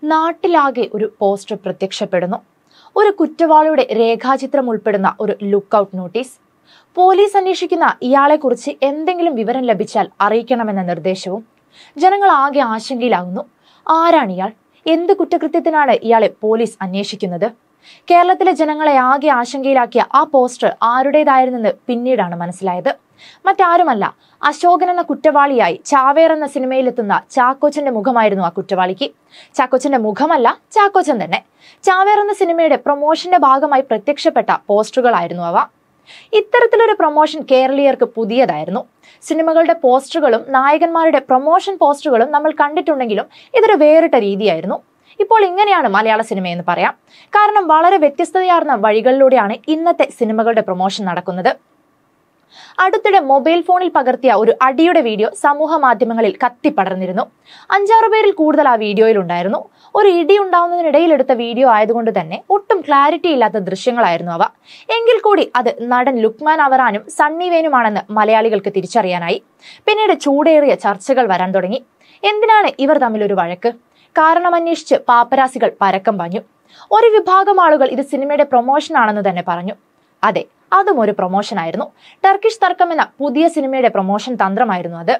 നാട്ടിലാകെ ഒരു പോസ്റ്റർ പ്രത്യക്ഷപ്പെടുന്നു ഒരു കുറ്റവാളിയുടെ രേഖാചിത്രം ഉൾപ്പെടുന്ന ഒരു ലുക്കൌട്ട് നോട്ടീസ് പോലീസ് അന്വേഷിക്കുന്ന ഇയാളെക്കുറിച്ച് എന്തെങ്കിലും വിവരം ലഭിച്ചാൽ അറിയിക്കണമെന്ന നിർദ്ദേശവും ജനങ്ങൾ ആകെ ആശങ്കയിലാകുന്നു ആരാണ് ഇയാൾ എന്ത് കുറ്റകൃത്യത്തിനാണ് ഇയാളെ പോലീസ് അന്വേഷിക്കുന്നത് കേരളത്തിലെ ജനങ്ങളെ ആകെ ആശങ്കയിലാക്കിയ ആ പോസ്റ്റർ ആരുടേതായിരുന്നെന്ന് പിന്നീടാണ് മനസ്സിലായത് മറ്റാരുമല്ല അശോകൻ എന്ന കുറ്റവാളിയായി ചാവേർ എന്ന സിനിമയിലെത്തുന്ന ചാക്കോച്ചന്റെ മുഖമായിരുന്നു ആ കുറ്റവാളിക്ക് ചാക്കോച്ചന്റെ മുഖമല്ല ചാക്കോച്ചൻ തന്നെ ചാവേർ എന്ന സിനിമയുടെ പ്രൊമോഷന്റെ ഭാഗമായി പ്രത്യക്ഷപ്പെട്ട പോസ്റ്ററുകളായിരുന്നു അവ ഇത്തരത്തിലൊരു പ്രൊമോഷൻ കേരളീയർക്ക് പുതിയതായിരുന്നു സിനിമകളുടെ പോസ്റ്ററുകളും നായകന്മാരുടെ പ്രൊമോഷൻ പോസ്റ്ററുകളും നമ്മൾ കണ്ടിട്ടുണ്ടെങ്കിലും ഇതൊരു വേറിട്ട രീതിയായിരുന്നു ഇപ്പോൾ ഇങ്ങനെയാണ് മലയാള സിനിമ എന്ന് പറയാം കാരണം വളരെ വ്യത്യസ്തതയാർന്ന വഴികളിലൂടെയാണ് ഇന്നത്തെ സിനിമകളുടെ പ്രൊമോഷൻ നടക്കുന്നത് അടുത്തിടെ മൊബൈൽ ഫോണിൽ പകർത്തിയ ഒരു അടിയുടെ വീഡിയോ സമൂഹ മാധ്യമങ്ങളിൽ കത്തിപ്പടർന്നിരുന്നു അഞ്ചാറ് പേരിൽ കൂടുതൽ ആ വീഡിയോയിൽ ഉണ്ടായിരുന്നു ഒരു ഇടി ഉണ്ടാവുന്നതിനിടയിൽ എടുത്ത വീഡിയോ ആയതുകൊണ്ട് തന്നെ ഒട്ടും ക്ലാരിറ്റി ഇല്ലാത്ത ദൃശ്യങ്ങളായിരുന്നു അവ എങ്കിൽ കൂടി അത് നടൻ ലുക്മാൻ അവറാനും സണ്ണി വേനുമാണെന്ന് മലയാളികൾക്ക് തിരിച്ചറിയാനായി പിന്നീട് ചൂടേറിയ ചർച്ചകൾ വരാൻ തുടങ്ങി എന്തിനാണ് ഇവർ തമ്മിലൊരു വഴക്ക് കാരണമന്വേഷിച്ച് പാപ്പരാസികൾ പരക്കം പാഞ്ഞു ഒരു വിഭാഗം ആളുകൾ ഇത് സിനിമയുടെ പ്രൊമോഷൻ ആണെന്ന് തന്നെ പറഞ്ഞു അതെ അതും ഒരു പ്രൊമോഷൻ ആയിരുന്നു ടർക്കിഷ് തർക്കം എന്ന പുതിയ സിനിമയുടെ പ്രൊമോഷൻ തന്ത്രമായിരുന്നു അത്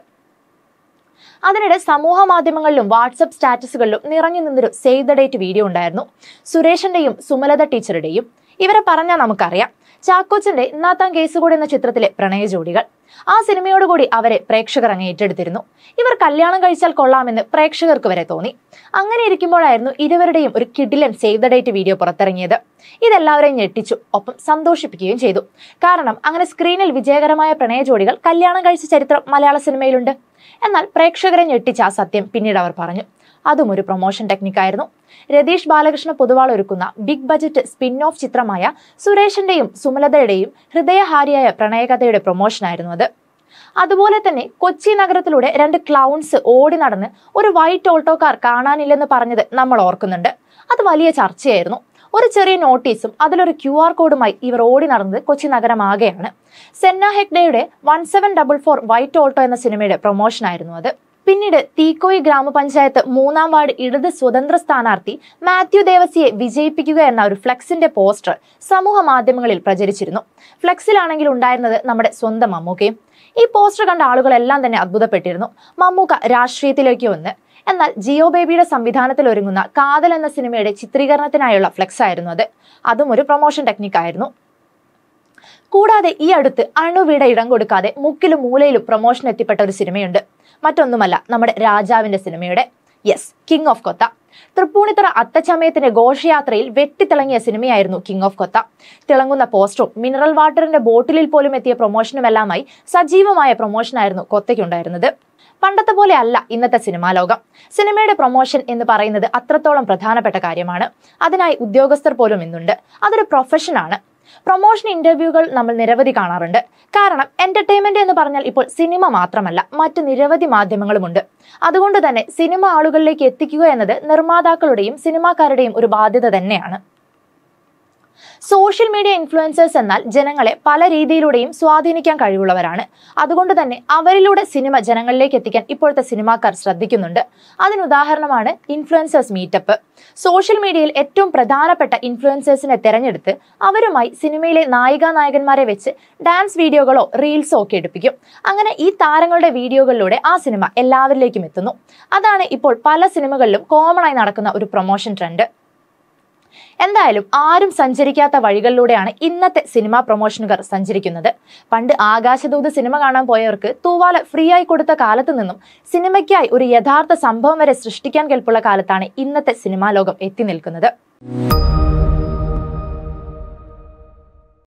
അതിനിടെ സമൂഹ മാധ്യമങ്ങളിലും വാട്സപ്പ് സ്റ്റാറ്റസുകളിലും നിറഞ്ഞു നിന്നൊരു സേവ് ദ ഡേറ്റ് വീഡിയോ ഉണ്ടായിരുന്നു സുരേഷിന്റെയും സുമലത ടീച്ചറുടെയും ഇവരെ പറഞ്ഞാൽ നമുക്കറിയാം ചാക്കോച്ചന്റെ ഇന്നാത്താം കേസ് കൂടി എന്ന ചിത്രത്തിലെ പ്രണയ ജോഡികൾ ആ സിനിമയോടുകൂടി അവരെ പ്രേക്ഷകർ അങ്ങ് ഏറ്റെടുത്തിരുന്നു ഇവർ കല്യാണം കഴിച്ചാൽ കൊള്ളാമെന്ന് പ്രേക്ഷകർക്ക് വരെ തോന്നി അങ്ങനെ ഇരിക്കുമ്പോഴായിരുന്നു ഇരുവരുടെയും ഒരു കിഡിലൻ സേവ് ദ ഡേറ്റ് വീഡിയോ പുറത്തിറങ്ങിയത് ഇതെല്ലാവരെയും ഞെട്ടിച്ചു ഒപ്പം സന്തോഷിപ്പിക്കുകയും ചെയ്തു കാരണം അങ്ങനെ സ്ക്രീനിൽ വിജയകരമായ പ്രണയ ജോഡികൾ കല്യാണം കഴിച്ച ചരിത്രം മലയാള സിനിമയിലുണ്ട് എന്നാൽ പ്രേക്ഷകരെ ഞെട്ടിച്ച ആ സത്യം പിന്നീട് അവർ പറഞ്ഞു അതും ഒരു പ്രൊമോഷൻ ടെക്നിക്കായിരുന്നു രതീഷ് ബാലകൃഷ്ണ പൊതുവാൾ ഒരുക്കുന്ന ബിഗ് ബജറ്റ് സ്പിൻ ഓഫ് ചിത്രമായ സുരേഷിന്റെയും സുമലതയുടെയും ഹൃദയഹാരിയായ പ്രണയകഥയുടെ പ്രൊമോഷനായിരുന്നു അത് അതുപോലെ തന്നെ കൊച്ചി നഗരത്തിലൂടെ രണ്ട് ക്ലൗൺസ് ഓടി നടന്ന് ഒരു വൈറ്റ് ഓൾട്ടോക്കാർ കാണാനില്ലെന്ന് പറഞ്ഞത് നമ്മൾ ഓർക്കുന്നുണ്ട് അത് വലിയ ചർച്ചയായിരുന്നു ഒരു ചെറിയ നോട്ടീസും അതിലൊരു ക്യു ആർ കോഡുമായി ഇവർ ഓടി നടന്നത് കൊച്ചി നഗരമാകെയാണ് സെന്ന ഹെഗ്ഡയുടെ one seven double four white Alto എന്ന സിനിമയുടെ പ്രൊമോഷനായിരുന്നു അത് പിന്നീട് തീക്കോയി ഗ്രാമപഞ്ചായത്ത് മൂന്നാം വാർഡ് ഇടത് സ്വതന്ത്ര സ്ഥാനാർത്ഥി മാത്യു ദേവസിയെ വിജയിപ്പിക്കുക എന്ന ഒരു ഫ്ലെക്സിന്റെ പോസ്റ്റർ സമൂഹ മാധ്യമങ്ങളിൽ പ്രചരിച്ചിരുന്നു ഫ്ലെക്സിലാണെങ്കിൽ ഉണ്ടായിരുന്നത് നമ്മുടെ സ്വന്തം മമ്മൂക്കയും ഈ പോസ്റ്റർ കണ്ട ആളുകളെല്ലാം തന്നെ അത്ഭുതപ്പെട്ടിരുന്നു മമ്മൂക്ക രാഷ്ട്രീയത്തിലേക്ക് വന്ന് എന്നാൽ ജിയോ ബേബിയുടെ സംവിധാനത്തിൽ ഒരുങ്ങുന്ന കാതൽ എന്ന സിനിമയുടെ ചിത്രീകരണത്തിനായുള്ള ഫ്ലെക്സ് ആയിരുന്നു അത് അതും ഒരു പ്രൊമോഷൻ ടെക്നിക്കായിരുന്നു കൂടാതെ ഈ അടുത്ത് അണുവിട ഇടം കൊടുക്കാതെ മുക്കിലും മൂലയിലും പ്രൊമോഷൻ എത്തിപ്പെട്ട ഒരു സിനിമയുണ്ട് മറ്റൊന്നുമല്ല നമ്മുടെ രാജാവിന്റെ സിനിമയുടെ yes king of Kotha Thrippunithura അത്തച്ചമയത്തിന്റെ ഘോഷയാത്രയിൽ വെട്ടിത്തിളങ്ങിയ സിനിമയായിരുന്നു കിങ് ഓഫ് കൊത്ത തിളങ്ങുന്ന പോസ്റ്ററും മിനറൽ വാട്ടറിന്റെ ബോട്ടിലിൽ പോലും എത്തിയ പ്രൊമോഷനുമെല്ലാമായി സജീവമായ പ്രൊമോഷനായിരുന്നു കൊത്തയ്ക്കുണ്ടായിരുന്നത് പണ്ടത്തെ പോലെ അല്ല ഇന്നത്തെ സിനിമാ ലോകം സിനിമയുടെ പ്രൊമോഷൻ എന്ന് പറയുന്നത് അത്രത്തോളം പ്രധാനപ്പെട്ട കാര്യമാണ് അതിനായി ഉദ്യോഗസ്ഥർ പോലും ഇന്നുണ്ട് അതൊരു പ്രൊഫഷനാണ് പ്രൊമോഷൻ ഇന്റർവ്യൂകൾ നമ്മൾ നിരവധി കാണാറുണ്ട് കാരണം എന്റർടൈൻമെന്റ് എന്ന് പറഞ്ഞാൽ ഇപ്പോൾ സിനിമ മാത്രമല്ല മറ്റ് നിരവധി മാധ്യമങ്ങളുമുണ്ട് അതുകൊണ്ട് തന്നെ സിനിമ ആളുകളിലേക്ക് എത്തിക്കുക എന്നത് നിർമ്മാതാക്കളുടെയും സിനിമാക്കാരുടെയും ഒരു ബാധ്യത തന്നെയാണ് സോഷ്യൽ മീഡിയ ഇൻഫ്ലുവൻസേഴ്സ് എന്നാൽ ജനങ്ങളെ പല രീതിയിലൂടെയും സ്വാധീനിക്കാൻ കഴിവുള്ളവരാണ് അതുകൊണ്ട് തന്നെ അവരിലൂടെ സിനിമ ജനങ്ങളിലേക്ക് എത്തിക്കാൻ ഇപ്പോഴത്തെ സിനിമാക്കാർ ശ്രദ്ധിക്കുന്നുണ്ട് അതിനുദാഹരണമാണ് ഇൻഫ്ലുവൻസേഴ്സ് മീറ്റപ്പ് സോഷ്യൽ മീഡിയയിൽ ഏറ്റവും പ്രധാനപ്പെട്ട ഇൻഫ്ലുവൻസേഴ്സിനെ തെരഞ്ഞെടുത്ത് അവരുമായി സിനിമയിലെ നായികാ നായകന്മാരെ വെച്ച് ഡാൻസ് വീഡിയോകളോ റീൽസോ ഒക്കെ എടുപ്പിക്കും അങ്ങനെ ഈ താരങ്ങളുടെ വീഡിയോകളിലൂടെ ആ സിനിമ എല്ലാവരിലേക്കും എത്തുന്നു അതാണ് ഇപ്പോൾ പല സിനിമകളിലും കോമൺ ആയി നടക്കുന്ന ഒരു പ്രൊമോഷൻ ട്രെൻഡ് എന്തായാലും ആരും സഞ്ചരിക്കാത്ത വഴികളിലൂടെയാണ് ഇന്നത്തെ സിനിമാ പ്രൊമോഷനുകാർ സഞ്ചരിക്കുന്നത് പണ്ട് ആകാശദൂത് സിനിമ കാണാൻ പോയവർക്ക് തൂവാല ഫ്രീ ആയി കൊടുത്ത കാലത്ത് നിന്നും സിനിമയ്ക്കായി ഒരു യഥാർത്ഥ സംഭവം വരെ സൃഷ്ടിക്കാൻ കെൽപ്പുള്ള കാലത്താണ് ഇന്നത്തെ സിനിമാ ലോകം എത്തി നിൽക്കുന്നത്